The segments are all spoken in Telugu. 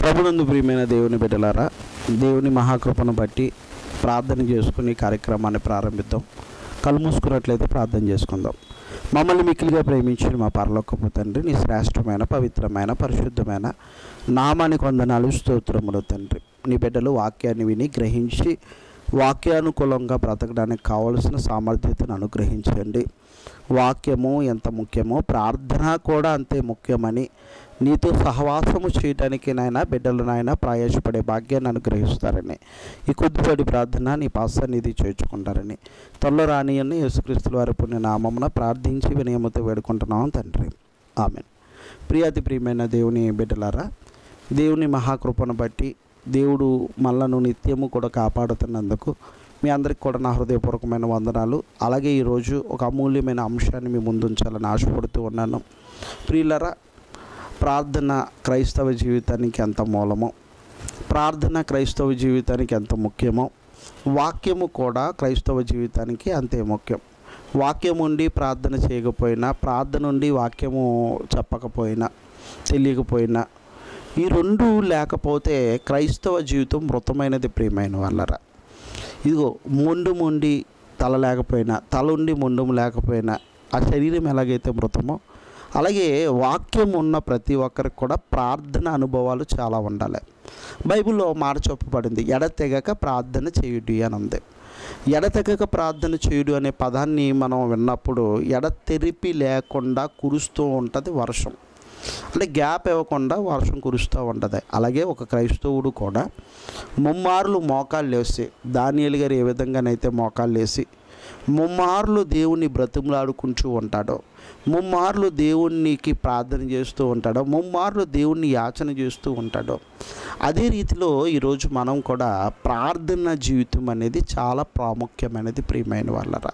ప్రభునందు ప్రియమైన దేవుని బిడ్డలారా దేవుని మహాకృపను బట్టి ప్రార్థన చేసుకుని ఈ కార్యక్రమాన్ని ప్రారంభిద్దాం కళ్ళు మూసుకున్నట్లయితే ప్రార్థన చేసుకుందాం మమ్మల్ని మిక్కిలిగా ప్రేమించిన మా పరలోకపు తండ్రి నీ శ్రేష్టమైన పవిత్రమైన పరిశుద్ధమైన నామానికి వందనాలు స్తోత్రములు తండ్రి నీ బిడ్డలు వాక్యాన్ని విని గ్రహించి వాక్యానుకూలంగా బ్రతకడానికి కావలసిన సామర్థ్యతను అనుగ్రహించండి వాక్యము ఎంత ముఖ్యమో ప్రార్థన కూడా అంతే ముఖ్యమని నీతో సహవాసము చేయటానికి నాయన బిడ్డలు నాయన ప్రయాసపడే భాగ్యాన్ని అనుగ్రహిస్తారని ఈ కొద్దిపాటి ప్రార్థన నీ పాసన్నిధి చేర్చుకుంటారని త్వరలో రానియన్ని యేసుక్రీస్తుల వారి పుణ్య నామమున ప్రార్థించి వినయమతో వేడుకుంటున్నాం తండ్రి ఆమె ప్రియాతి ప్రియమైన దేవుని బిడ్డలారా దేవుని మహాకృపను బట్టి దేవుడు మనలను నిత్యము కూడా కాపాడుతున్నందుకు మీ అందరికి కూడా నా హృదయపూర్వకమైన వందనాలు అలాగే ఈరోజు ఒక అమూల్యమైన అంశాన్ని మీ ముందుంచాలని ఆశపడుతూ ఉన్నాను ప్రియులరా ప్రార్థన క్రైస్తవ జీవితానికి ఎంత మూలమో ప్రార్థన క్రైస్తవ జీవితానికి ఎంత ముఖ్యమో వాక్యము కూడా క్రైస్తవ జీవితానికి అంతే ముఖ్యం వాక్యం ఉండి ప్రార్థన చేయకపోయినా ప్రార్థన ఉండి వాక్యము చెప్పకపోయినా తెలియకపోయినా ఈ రెండు లేకపోతే క్రైస్తవ జీవితం మృతమైనది ప్రియమైన వాళ్ళరా ఇదిగో మొండు మొండి తల లేకపోయినా తల ఉండి మొండము లేకపోయినా ఆ శరీరం ఎలాగైతే మృతమో అలాగే వాక్యం ఉన్న ప్రతి ఒక్కరికి కూడా ప్రార్థన అనుభవాలు చాలా ఉండాలి బైబిల్లో మాట చెప్పబడింది ఎడతెగక ప్రార్థన చేయుడి అని ఉంది ఎడతెగక ప్రార్థన చేయుడు అనే పదాన్ని మనం విన్నప్పుడు ఎడతెరిపి లేకుండా కురుస్తూ ఉంటుంది వర్షం అంటే గ్యాప్ ఇవ్వకుండా వర్షం కురుస్తూ ఉంటుంది అలాగే ఒక క్రైస్తవుడు కూడా ముమ్మార్లు మోకాళ్ళు వేసి దానియలు గారు ఏ విధంగానైతే మోకాళ్ళు వేసి ముమ్మార్లు దేవుణ్ణి బ్రతిమలాడుకుంటూ ఉంటాడో ముమ్మార్లు దేవునికి ప్రార్థన చేస్తూ ఉంటాడో ముమ్మార్లు దేవుణ్ణి యాచన చేస్తూ ఉంటాడో అదే రీతిలో ఈరోజు మనం కూడా ప్రార్థన జీవితం అనేది చాలా ప్రాముఖ్యమైనది ప్రియమైన వాళ్ళరా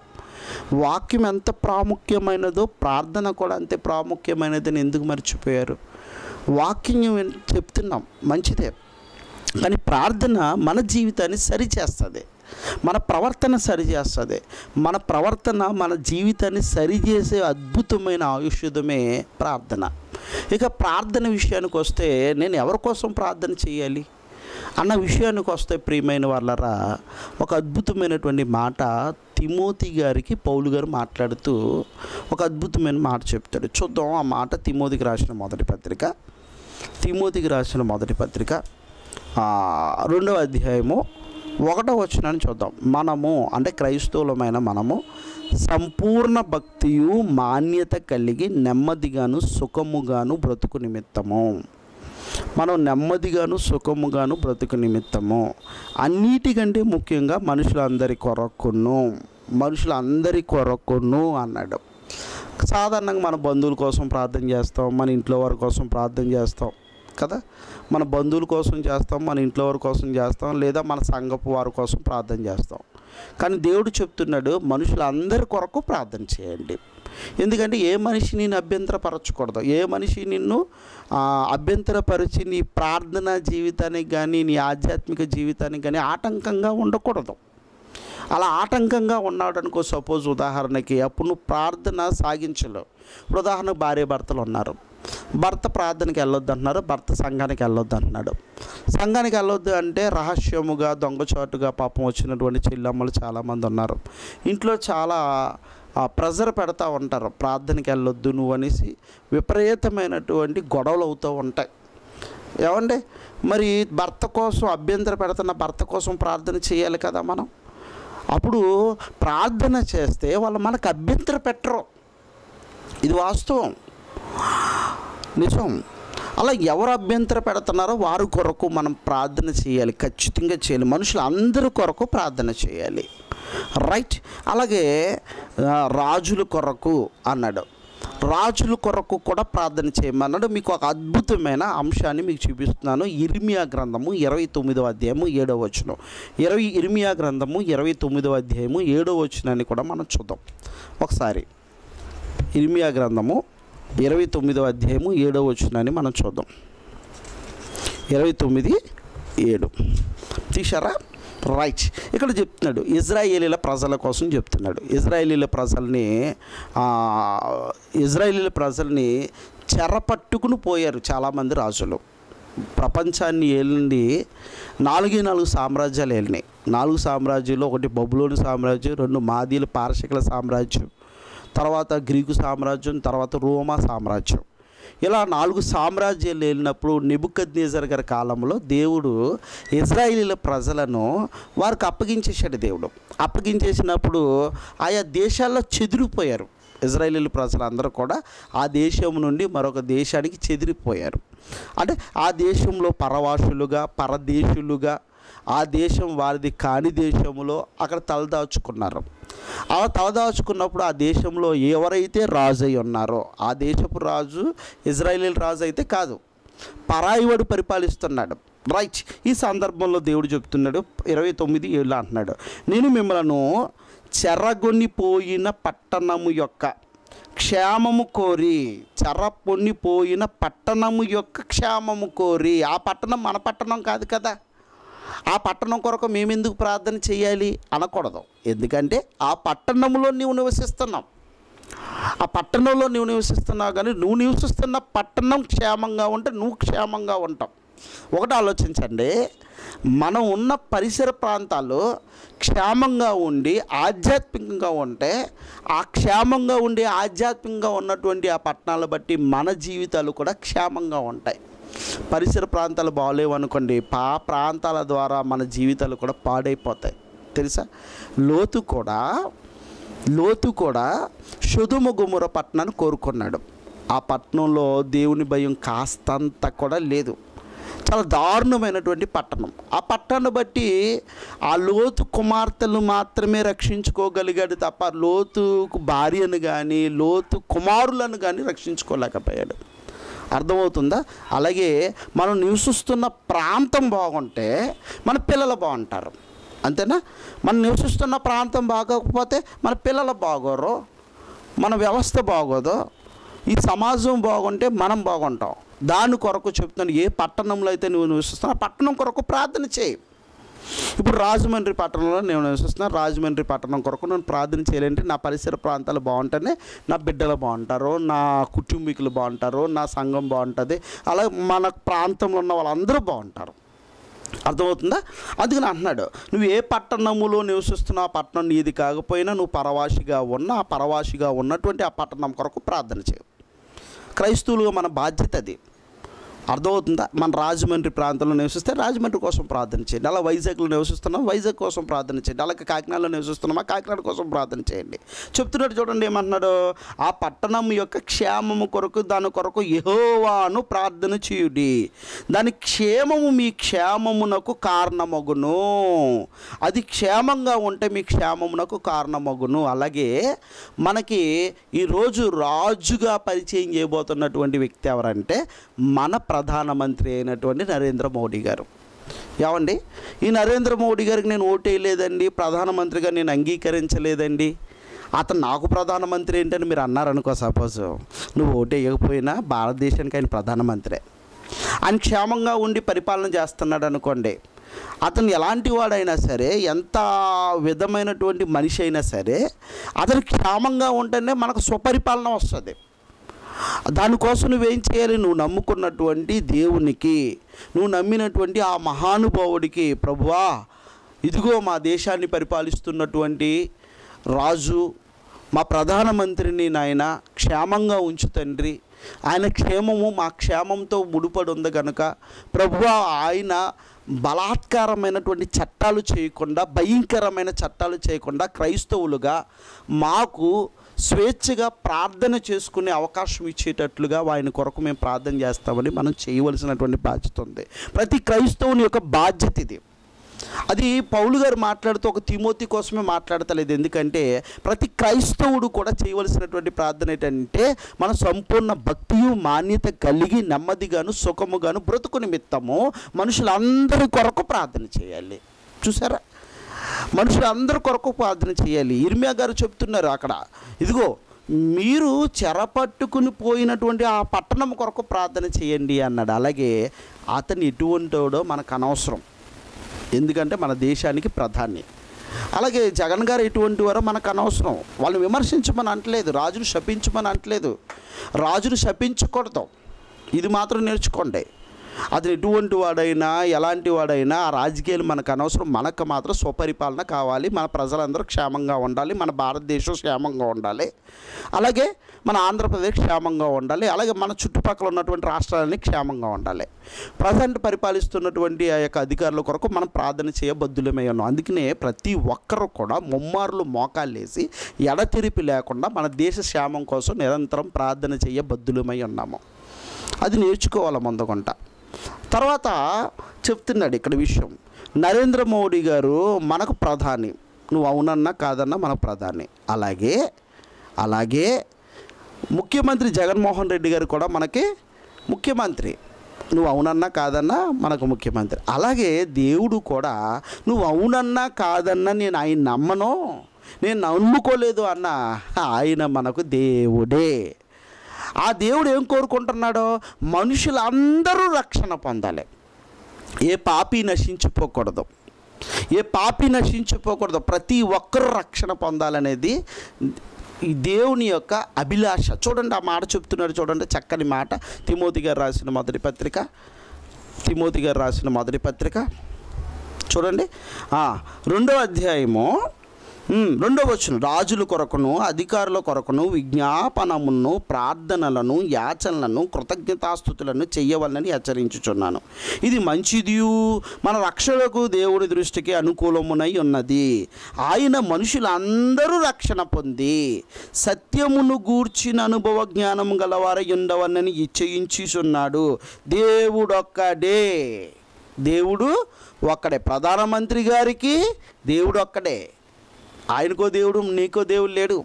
వాక్యం ఎంత ప్రాముఖ్యమైనదో ప్రార్థన కూడా అంతే ప్రాముఖ్యమైనదని ఎందుకు మర్చిపోయారు వాక్యం విన్- చెప్తున్నాం మంచిదే కానీ ప్రార్థన మన జీవితాన్ని సరిచేస్తుంది మన ప్రవర్తన సరిచేస్తుంది మన ప్రవర్తన మన జీవితాన్ని సరిచేసే అద్భుతమైన ఆయుష్యుధమే ప్రార్థన ఇక ప్రార్థన విషయానికి వస్తే నేను ఎవరి కోసం ప్రార్థన చేయాలి అన్న విషయానికి వస్తే ప్రియమైన వాళ్ళరా ఒక అద్భుతమైనటువంటి మాట తిమోతి గారికి పౌలు గారు మాట్లాడుతూ ఒక అద్భుతమైన మాట చెప్తాడు చూద్దాం ఆ మాట తిమోతికి రాసిన మొదటి పత్రిక తిమోతికి రాసిన మొదటి పత్రిక ఆ, రెండవ అధ్యాయము ఒకటో వచనాన్ని చూద్దాం మనము అంటే క్రైస్తవులమైన మనము సంపూర్ణ భక్తియు మాన్యత కలిగి నెమ్మదిగాను సుఖముగాను బ్రతుకు నిమిత్తము మనం నెమ్మదిగాను సుఖముగాను బ్రతుకు నిమిత్తము అన్నిటికంటే ముఖ్యంగా మనుషులందరి కొరకును మనుషులందరి కొరకును అన్నాడు సాధారణంగా మన బంధువుల కోసం ప్రార్థన చేస్తాం మన ఇంట్లో వారి కోసం ప్రార్థన చేస్తాం కదా మన బంధువుల కోసం చేస్తాం మన ఇంట్లో వారి కోసం చేస్తాం లేదా మన సంఘపు వారి కోసం ప్రార్థన చేస్తాం కానీ దేవుడు చెప్తున్నాడు మనుషులందరి కొరకు ప్రార్థన చేయండి ఎందుకంటే ఏ మనిషి నేను అభ్యంతరపరచకూడదు ఏ మనిషి నిన్ను ఆ, అభ్యంతరపరిచి నీ ప్రార్థన జీవితానికి కానీ నీ ఆధ్యాత్మిక జీవితానికి కానీ ఆటంకంగా ఉండకూడదు అలా ఆటంకంగా ఉన్నాడు అనుకో సపోజ్ ఉదాహరణకి అప్పుడు నువ్వు ప్రార్థన సాగించలేవు ఇప్పుడు ఉదాహరణకు భార్య భర్తలు ఉన్నారు భర్త ప్రార్థనకి వెళ్ళొద్దు అంటున్నారు భర్త సంఘానికి వెళ్ళొద్దు అంటున్నాడు సంఘానికి వెళ్ళొద్దు అంటే రహస్యముగా దొంగచాటుగా పాపం వచ్చినటువంటి చెల్లమ్మలు చాలామంది ఉన్నారు ఇంట్లో చాలా ప్రెజర్ పెడతా ఉంటారు ప్రార్థనకి వెళ్ళొద్దు నువ్వు అనేసి విపరీతమైనటువంటి గొడవలు అవుతూ ఉంటాయి ఏమండి మరి భర్త కోసం అభ్యంతర పెడుతున్న భర్త కోసం ప్రార్థన చేయాలి కదా మనం అప్పుడు ప్రార్థన చేస్తే వాళ్ళు మనకు అభ్యంతర పెట్టరు ఇది వాస్తవం నిజం అలా ఎవరు అభ్యంతర పెడుతున్నారో వారి కొరకు మనం ప్రార్థన చేయాలి ఖచ్చితంగా చేయాలి మనుషులు అందరి కొరకు ప్రార్థన చేయాలి రైట్ అలాగే ఆ, రాజుల కొరకు అన్నాడు రాజుల కొరకు కూడా ప్రార్థన చేయమన్నాడు మీకు ఒక అద్భుతమైన అంశాన్ని మీకు చూపిస్తున్నాను ఇర్మియా గ్రంథము ఇరవై తొమ్మిదవ అధ్యాయము ఏడవ వచనం ఇరవై ఇర్మియా గ్రంథము ఇరవై తొమ్మిదవ అధ్యాయము ఏడవ వచనాన్ని కూడా మనం చూద్దాం ఒకసారి ఇర్మియా గ్రంథము ఇరవై తొమ్మిదవ అధ్యాయము ఏడవ వచనాన్ని మనం చూద్దాం ఇరవై తొమ్మిది ఏడు తీశారా రైట్ ఇక్కడ చెప్తున్నాడు ఇజ్రాయేలీల ప్రజల కోసం చెప్తున్నాడు ఇజ్రాయేలీల ప్రజల్ని ఆ, ఇజ్రాయేలీల ప్రజల్ని చెరపట్టుకుని పోయారు చాలామంది రాజులు ప్రపంచాన్ని ఏలింది నాలుగే నాలుగు సామ్రాజ్యాలు ఏలినాయి నాలుగు సామ్రాజ్యాలు ఒకటి బబులోని సామ్రాజ్యం రెండు మాదీల పారసికల సామ్రాజ్యం తర్వాత గ్రీకు సామ్రాజ్యం తర్వాత రోమా సామ్రాజ్యం ఇలా నాలుగు సామ్రాజ్యాలు వెళ్ళినప్పుడు నెబుకద్నేజర్ గారి కాలంలో దేవుడు ఇజ్రాయిలీల ప్రజలను వారికి అప్పగించేశాడు దేవుడు అప్పగించేసినప్పుడు ఆయా దేశాల్లో చెదిరిపోయారు ఇజ్రాయేలీ ప్రజలందరూ కూడా ఆ దేశం నుండి మరొక దేశానికి చెదిరిపోయారు అంటే ఆ దేశంలో పరవాసులుగా పరదేశులుగా ఆ దేశం వారిది కాని దేశంలో అక్కడ తలదాచుకున్నారు అలా తలదాచుకున్నప్పుడు ఆ దేశంలో ఎవరైతే రాజు అయి ఉన్నారో ఆ దేశపు రాజు ఇజ్రాయేల్ రాజు అయితే కాదు పరాయివాడు పరిపాలిస్తున్నాడు రైట్ ఈ సందర్భంలో దేవుడు చెప్తున్నాడు ఇరవై తొమ్మిది ఏళ్ళు అంటున్నాడు నేను మిమ్మలను చెరగొనిపోయిన పట్టణము యొక్క క్షేమము కోరి చెరపొన్నిపోయిన పట్టణము యొక్క క్షేమము కోరి ఆ పట్టణం మన పట్టణం కాదు కదా ఆ పట్టణం కొరకు మేమెందుకు ప్రార్థన చేయాలి అనకూడదు ఎందుకంటే ఆ పట్టణంలో నీవు నివసిస్తున్నావు ఆ పట్టణంలో నువ్వు నివసిస్తున్నావు కానీ నువ్వు నివసిస్తున్న పట్టణం క్షేమంగా ఉంటే నువ్వు క్షేమంగా ఉంటావు ఒకటి ఆలోచించండి మనం ఉన్న పరిసర ప్రాంతాలు క్షేమంగా ఉండి ఆధ్యాత్మికంగా ఉంటే ఆ క్షేమంగా ఉండి ఆధ్యాత్మికంగా ఉన్నటువంటి ఆ పట్టణాలు బట్టి మన జీవితాలు కూడా క్షేమంగా ఉంటాయి పరిసర ప్రాంతాలు బాగాలేవు అనుకోండి పా ప్రాంతాల ద్వారా మన జీవితాలు కూడా పాడైపోతాయి తెలుసా లోతు కూడా లోతు కూడా సుధుమ గుముర పట్టణాన్ని కోరుకున్నాడు ఆ పట్టణంలో దేవుని భయం కాస్తంత కూడా లేదు చాలా దారుణమైనటువంటి పట్టణం ఆ పట్టణాన్ని బట్టి ఆ లోతు కుమార్తెలు మాత్రమే రక్షించుకోగలిగాడు తప్ప లోతుకు భార్యను కానీ లోతు కుమారులను కానీ రక్షించుకోలేకపోయాడు అర్థమవుతుందా అలాగే మనం నివసిస్తున్న ప్రాంతం బాగుంటే మన పిల్లలు బాగుంటారు అంతేనా మనం నివసిస్తున్న ప్రాంతం బాగోకపోతే మన పిల్లలు బాగోరు మన వ్యవస్థ బాగోదు ఈ సమాజం బాగుంటే మనం బాగుంటాం దాని కొరకు చెప్తున్నాను ఏ పట్టణంలో అయితే నువ్వు నివసిస్తున్నావు ఆ పట్టణం కొరకు ప్రార్థన చేయి ఇప్పుడు రాజమండ్రి పట్టణంలో నేను నివసిస్తున్నాను రాజమండ్రి పట్టణం కొరకు నేను ప్రార్థన చేయాలంటే నా పరిసర ప్రాంతాలు బాగుంటేనే నా బిడ్డలు బాగుంటారు నా కుటుంబీకులు బాగుంటారు నా సంఘం బాగుంటుంది అలాగే మన ప్రాంతంలో ఉన్న వాళ్ళందరూ బాగుంటారు అర్థమవుతుందా అందుకని అంటున్నాడు నువ్వు ఏ పట్టణములో నివసిస్తున్నావు ఆ పట్టణం నీది కాకపోయినా నువ్వు పరవాసిగా ఉన్న ఆ పరవాసిగా ఉన్నటువంటి ఆ పట్టణం కొరకు ప్రార్థన చేయవు క్రైస్తవులుగా మన బాధ్యత అది అర్థమవుతుందా మన రాజమండ్రి ప్రాంతంలో నివసిస్తే రాజమండ్రి కోసం ప్రార్థన చేయండి అలా వైజాగ్లో నివసిస్తున్నాం వైజాగ్ కోసం ప్రార్థన చేయండి అలాగే కాకినాడలో నివసిస్తున్నామా కాకినాడ కోసం ప్రార్థన చేయండి చెప్తున్నాడు చూడండి ఏమంటున్నాడు ఆ పట్టణం యొక్క క్షేమము కొరకు దాని కొరకు యెహోవాను ప్రార్థన చేయుడి దాని క్షేమము మీ క్షేమమునకు కారణమగును అది క్షేమంగా ఉంటే మీ క్షేమమునకు కారణమగును అలాగే మనకి ఈరోజు రాజుగా పరిచయం చేయబోతున్నటువంటి వ్యక్తి ఎవరంటే మన ప్రధానమంత్రి అయినటువంటి నరేంద్ర మోడీ గారు ఏమండి ఈ నరేంద్ర మోడీ గారికి నేను ఓటేయలేదండి ప్రధానమంత్రిగా నేను అంగీకరించలేదండి అతను నాకు ప్రధానమంత్రి ఏంటని మీరు అన్నారనుకో సపోజ్ నువ్వు ఓటేయకపోయినా భారతదేశానికి ఆయన ప్రధానమంత్రే ఆయన క్షేమంగా ఉండి పరిపాలన చేస్తున్నాడు అనుకోండి అతను ఎలాంటి వాడైనా సరే ఎంత విధమైనటువంటి మనిషి అయినా సరే అతను క్షేమంగా ఉంటేనే మనకు స్వపరిపాలన వస్తుంది దానికోసం నువ్వేం చేయాలి నువ్వు నమ్ముకున్నటువంటి దేవునికి నువ్వు నమ్మినటువంటి ఆ మహానుభావుడికి ప్రభువా ఇదిగో మా దేశాన్ని పరిపాలిస్తున్నటువంటి రాజు మా ప్రధానమంత్రిని నాయన క్షేమంగా ఉంచు తండ్రి ఆయన క్షేమము మా క్షేమంతో ముడిపడి ఉంది కనుక ప్రభువా ఆయన బలాత్కారమైనటువంటి చట్టాలు చేయకుండా భయంకరమైన చట్టాలు చేయకుండా క్రైస్తవులుగా మాకు స్వేచ్ఛగా ప్రార్థన చేసుకునే అవకాశం ఇచ్చేటట్లుగా ఆయన కొరకు మేము ప్రార్థన చేస్తామని మనం చేయవలసినటువంటి బాధ్యత ఉంది ప్రతి క్రైస్తవుని యొక్క బాధ్యత ఇది అది పౌలు గారు మాట్లాడుతూ ఒక తిమోతి కోసమే మాట్లాడతలేదు ఎందుకంటే ప్రతి క్రైస్తవుడు కూడా చేయవలసినటువంటి ప్రార్థన ఏంటంటే మన సంపూర్ణ భక్తియు మాన్యత కలిగి నెమ్మదిగాను సుఖముగాను బ్రతుకు నిమిత్తము మనుషులందరి కొరకు ప్రార్థన చేయాలి చూసారా మనుషులందరి కొరకు ప్రార్థన చేయాలి ఇర్మియా గారు చెప్తున్నారు అక్కడ ఇదిగో మీరు చెరపట్టుకుని పోయినటువంటి ఆ పట్టణం కొరకు ప్రార్థన చేయండి అన్నాడు అలాగే అతను ఎటువంటివాడో మనకు అనవసరం ఎందుకంటే మన దేశానికి ప్రధాని అలాగే జగన్ గారు ఎటువంటి వారో మనకు అనవసరం వాళ్ళని విమర్శించమని అంటలేదు రాజును శపించమని అంటలేదు రాజును శపించకూడదు ఇది మాత్రం నేర్చుకోండి అతను ఎటువంటి వాడైనా ఎలాంటి వాడైనా ఆ రాజకీయాలు మనకు అనవసరం మనకు మాత్రం స్వపరిపాలన కావాలి మన ప్రజలందరూ క్షేమంగా ఉండాలి మన భారతదేశం క్షేమంగా ఉండాలి అలాగే మన ఆంధ్రప్రదేశ్ క్షేమంగా ఉండాలి అలాగే మన చుట్టుపక్కల ఉన్నటువంటి రాష్ట్రాలన్నీ క్షేమంగా ఉండాలి ప్రజెంట్ పరిపాలిస్తున్నటువంటి ఆ యొక్క అధికారుల కొరకు మనం ప్రార్థన చేయబద్దులమై ఉన్నాం అందుకనే ప్రతి ఒక్కరు కూడా ముమ్మార్లు మోకాళ్ళేసి ఎడతెరిపి లేకుండా మన దేశ క్షేమం కోసం నిరంతరం ప్రార్థన చేయబద్దులమై ఉన్నాము అది నేర్చుకోవాలి ముందుకుంట తర్వాత చెప్తున్నాడు ఇక్కడ విషయం నరేంద్ర మోడీ గారు మనకు ప్రధాని నువ్వు అవునన్నా కాదన్నా మనకు ప్రధాని అలాగే అలాగే ముఖ్యమంత్రి జగన్మోహన్ రెడ్డి గారు కూడా మనకి ముఖ్యమంత్రి నువ్వు అవునన్నా కాదన్నా మనకు ముఖ్యమంత్రి అలాగే దేవుడు కూడా నువ్వు అవునన్నా కాదన్నా నేను ఆయన నమ్మను నేను నమ్ముకోలేదు అన్న ఆయన మనకు దేవుడే ఆ దేవుడు ఏం కోరుకుంటున్నాడో మనుషులందరూ రక్షణ పొందాలి ఏ పాపి నశించిపోకూడదు ఏ పాపి నశించిపోకూడదు ప్రతి ఒక్కరూ రక్షణ పొందాలనేది ఈ దేవుని యొక్క అభిలాష చూడండి ఆ మాట చెప్తున్నాడు చూడండి చక్కని మాట తిమోతి గారు రాసిన మొదటి పత్రిక తిమోతి గారు రాసిన మొదటి పత్రిక చూడండి ఆ, రెండో అధ్యాయము ఉమ్, రెండో వచ్చిన రాజుల కొరకును అధికారుల కొరకును విజ్ఞాపనమును ప్రార్థనలను యాచనలను కృతజ్ఞతాస్థుతులను చెయ్యవలనని హెచ్చరించుచున్నాను ఇది మంచిదియు మన రక్షణకు దేవుడి దృష్టికి అనుకూలమునై ఉన్నది ఆయన మనుషులందరూ రక్షణ పొంది సత్యమును గూర్చిన అనుభవ జ్ఞానము గలవారై ఉండవనని ఇచ్చయించుచున్నాడు దేవుడొక్కడే దేవుడు ఒక్కడే ప్రధానమంత్రి గారికి దేవుడు ఒక్కడే ఆయనకో దేవుడు నీకో దేవుడు లేడు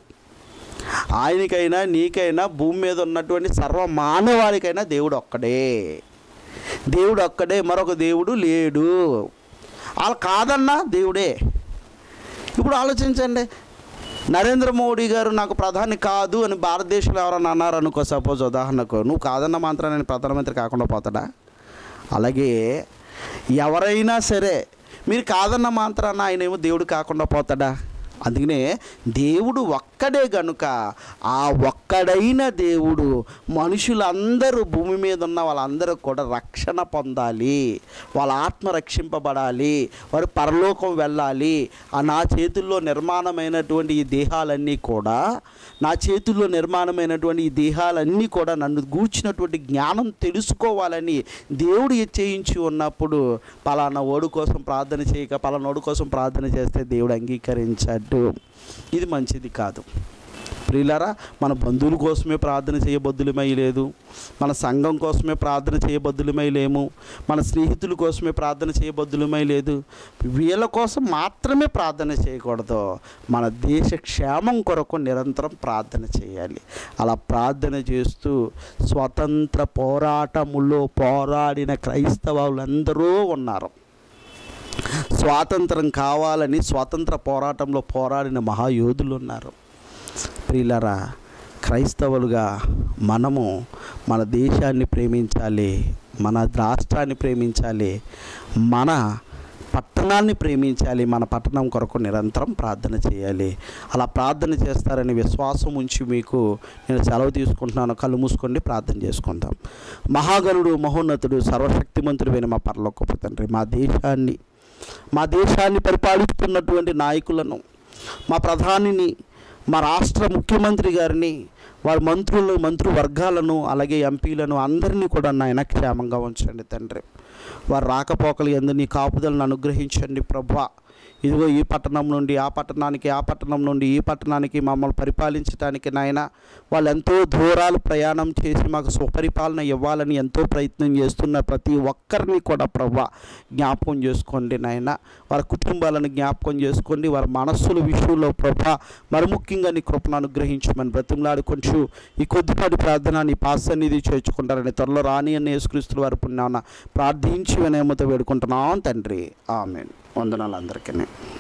ఆయనకైనా నీకైనా భూమి మీద ఉన్నటువంటి సర్వ మానవాళికైనా దేవుడు ఒక్కడే దేవుడు ఒక్కడే మరొక దేవుడు లేడు వాళ్ళు కాదన్నా దేవుడే ఇప్పుడు ఆలోచించండి నరేంద్ర మోడీ గారు నాకు ప్రధాని కాదు అని భారతదేశంలో ఎవరన్నా అన్నారు అనుకో సపోజ్ ఉదాహరణకు నువ్వు కాదన్న మాత్రం నేను ప్రధానమంత్రి కాకుండా పోతాడా అలాగే ఎవరైనా సరే మీరు కాదన్న మాత్రాన ఆయన ఏమో దేవుడు కాకుండా పోతాడా అందుకనే దేవుడు ఒక్కడే గనుక ఆ ఒక్కడైన దేవుడు మనుషులందరూ భూమి మీద ఉన్న వాళ్ళందరూ కూడా రక్షణ పొందాలి వాళ్ళ ఆత్మ రక్షింపబడాలి వారు పరలోకం వెళ్ళాలి ఆ నా చేతుల్లో నిర్మాణమైనటువంటి ఈ దేహాలన్నీ కూడా నా చేతుల్లో నిర్మాణమైనటువంటి ఈ దేహాలన్నీ కూడా నన్ను గూర్చినటువంటి జ్ఞానం తెలుసుకోవాలని దేవుడు చేయించి ఉన్నప్పుడు పలానా ఓడు కోసం ప్రార్థన చేయక పలానోడు కోసం ప్రార్థన చేస్తే దేవుడు అంగీకరించాడు ఇది మంచిది కాదు ప్రియులారా మన బంధువుల కోసమే ప్రార్థన చేయబద్దులమై లేదు మన సంఘం కోసమే ప్రార్థన చేయబద్దులమై లేము మన స్నేహితుల కోసమే ప్రార్థన చేయబద్దులమై లేదు వీళ్ళ కోసం మాత్రమే ప్రార్థన చేయకూడదు మన దేశ క్షేమం కొరకు నిరంతరం ప్రార్థన చేయాలి అలా ప్రార్థన చేస్తూ స్వతంత్ర పోరాటములో పోరాడిన క్రైస్తవులందరూ ఉన్నారు స్వాతంత్రం కావాలని స్వాతంత్ర పోరాటంలో పోరాడిన మహాయోధులు ఉన్నారు ప్రియులరా క్రైస్తవులుగా మనము మన దేశాన్ని ప్రేమించాలి మన రాష్ట్రాన్ని ప్రేమించాలి మన పట్టణాన్ని ప్రేమించాలి మన పట్టణం కొరకు నిరంతరం ప్రార్థన చేయాలి అలా ప్రార్థన చేస్తారని విశ్వాసం ఉంచి మీకు నేను సెలవు తీసుకుంటున్నాను కళ్ళు మూసుకోండి ప్రార్థన చేసుకుందాం మహాగణుడు మహోన్నతుడు సర్వశక్తిమంతుడు మా పరలోకపు తండ్రి మా దేశాన్ని మా దేశాన్ని పరిపాలిస్తున్నటువంటి నాయకులను మా ప్రధానిని మా రాష్ట్ర ముఖ్యమంత్రి గారిని వారి మంత్రులు మంత్రివర్గాలను అలాగే ఎంపీలను అందరినీ కూడా నాయన క్షేమంగా ఉంచండి తండ్రి వారి రాకపోకలు ఎందు నీ కాపుదలను అనుగ్రహించండి ప్రభా ఇదిగో ఈ పట్టణం నుండి ఆ పట్టణానికి ఆ పట్టణం నుండి ఈ పట్టణానికి మమ్మల్ని పరిపాలించడానికి నాయన వాళ్ళు ఎంతో దూరాలు ప్రయాణం చేసి మాకు సుపరిపాలన ఇవ్వాలని ఎంతో ప్రయత్నం చేస్తున్న ప్రతి ఒక్కరిని కూడా ప్రభా జ్ఞాపకం చేసుకోండి నాయన వారి కుటుంబాలను జ్ఞాపకం చేసుకోండి వారి మనస్సుల విషయంలో ప్రభా మరి ముఖ్యంగా నీ కృపను అనుగ్రహించమని బ్రతిమలాడు కొంచెం ఈ కొద్దిపాటి ప్రార్థన నీ పాసన్నిధి చేర్చుకుంటారని త్వరలో రాని అని యేసుక్రీస్తుల వారి పుణ్యాన ప్రార్థించి వినయమతో వేడుకుంటున్నాం తండ్రి ఆమె వందనాలు అందరికీ